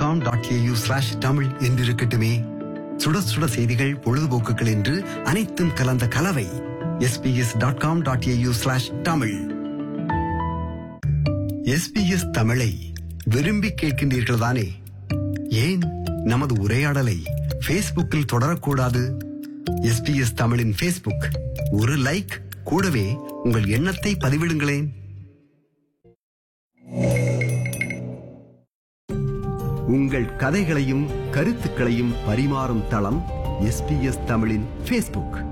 com dot AU slash Tamil என்றிருக்கட்டுமே சுட சுட செய்திகள் பொழுதுபோக்குகள் என்று அனைத்தும் கலந்த கலவை SBS dot com dot AU slash Tamil SBS தமிழை விரும்பி கேட்கின்றீர்கள் தானே ஏன் நமது உரையாடலை ஃபேஸ்புக்கில் தொடரக்கூடாது எஸ்பிஎஸ் தமிழின் ஃபேஸ்புக் ஒரு லைக் கூடவே உங்கள் எண்ணத்தை பதிவிடுங்களேன் உங்கள் கதைகளையும் கருத்துக்களையும் பரிமாறும் தளம் எஸ்பிஎஸ் தமிழின் ஃபேஸ்புக்